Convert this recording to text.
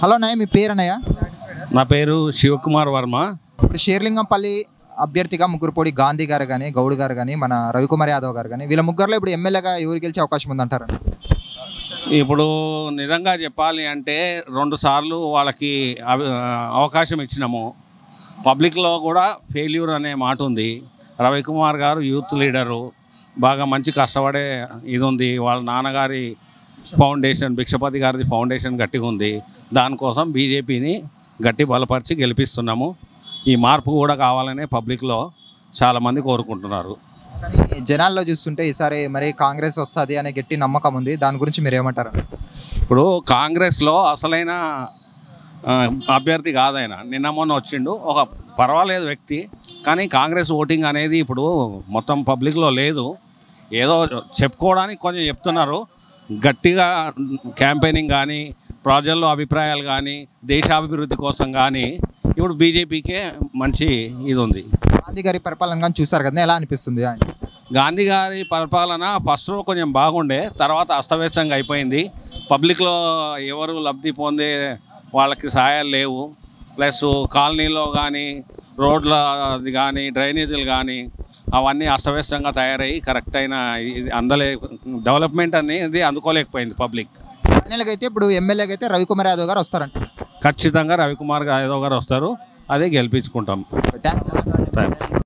hello అన్నయ్య మీ పేరు అన్నయ్య నా పేరు శివకుమార్ వర్మ ఇప్పుడు షేర్లింగంపల్లి అభ్యర్థిగా ముగ్గురుపొడి గాంధీ గారు కానీ గౌడ్ గారు కానీ మన రవికుమార్ యాదవ్ గారు కానీ వీళ్ళ ముగ్గురులో ఇప్పుడు ఎమ్మెల్యేగా ఎవరు గెలిచే అవకాశం ఉందంటారు ఇప్పుడు నిజంగా చెప్పాలి అంటే రెండు సార్లు వాళ్ళకి అవ- అవకాశం ఇచ్చినాము పబ్లిక్లో కూడా ఫెయిల్యూర్ అనే మాట ఉంది రవికుమార్ గారు యూత్ లీడరు బాగా మంచి కష్టపడే ఇది ఉంది వాళ్ళ నాన్నగారి ఫౌండేషన్ భిక్షపతి గారిది ఫౌండేషన్ గట్టిగా ఉంది దానికోసం బీజేపీని గట్టి బలపరిచి గెలిపిస్తున్నాము ఈ మార్పు కూడా కావాలనే పబ్లిక్లో చాలామంది కోరుకుంటున్నారు కానీ జనాల్లో చూస్తుంటే ఈసారి మరి కాంగ్రెస్ వస్తుంది అనే గట్టి నమ్మకం ఉంది దాని గురించి మీరు ఏమంటారు ఇప్పుడు కాంగ్రెస్లో అసలైన ఆ, అభ్యర్థి కాదైనా నిన్న మొన్న వచ్చిండు ఒక పర్వాలేదు వ్యక్తి కానీ కాంగ్రెస్ ఓటింగ్ అనేది ఇప్పుడు మొత్తం పబ్లిక్లో లేదు ఏదో చెప్పుకోవడానికి కొంచెం చెప్తున్నారు గట్టిగా క్యాంపెయినింగ్ కానీ ప్రజల్లో అభిప్రాయాలు కానీ దేశాభివృద్ధి కోసం కానీ ఇప్పుడు బీజేపీకే మంచి ఇది ఉంది గాంధీ గారి పరిపాలన కానీ చూసారు కదా ఎలా అనిపిస్తుంది ఆయన గాంధీ గారి పరిపాలన ఫస్ట్లో కొంచెం బాగుండే తర్వాత అస్తవ్యస్తంగా అయిపోయింది పబ్లిక్లో ఎవరు లబ్ధి పొందే వాళ్ళకి సహాయాలు లేవు ప్లస్ కాలనీలో కానీ రోడ్ల అది కానీ డ్రైనేజీలు కానీ అవన్నీ అస్తవ్యస్తంగా తయారయ్యి కరెక్ట్ అయిన ఇది అందలే డెవలప్మెంట్ అనేది అందుకోలేకపోయింది పబ్లిక్ ఫైనల్గా అయితే ఇప్పుడు ఎమ్మెల్యేగా అయితే రవికుమార్ యాదవ్ గారు వస్తారంట ఖచ్చితంగా రవికుమార్ యాదవ్ గారు వస్తారు అదే గెలిపించుకుంటాం థ్యాంక్స్ థ్యాంక్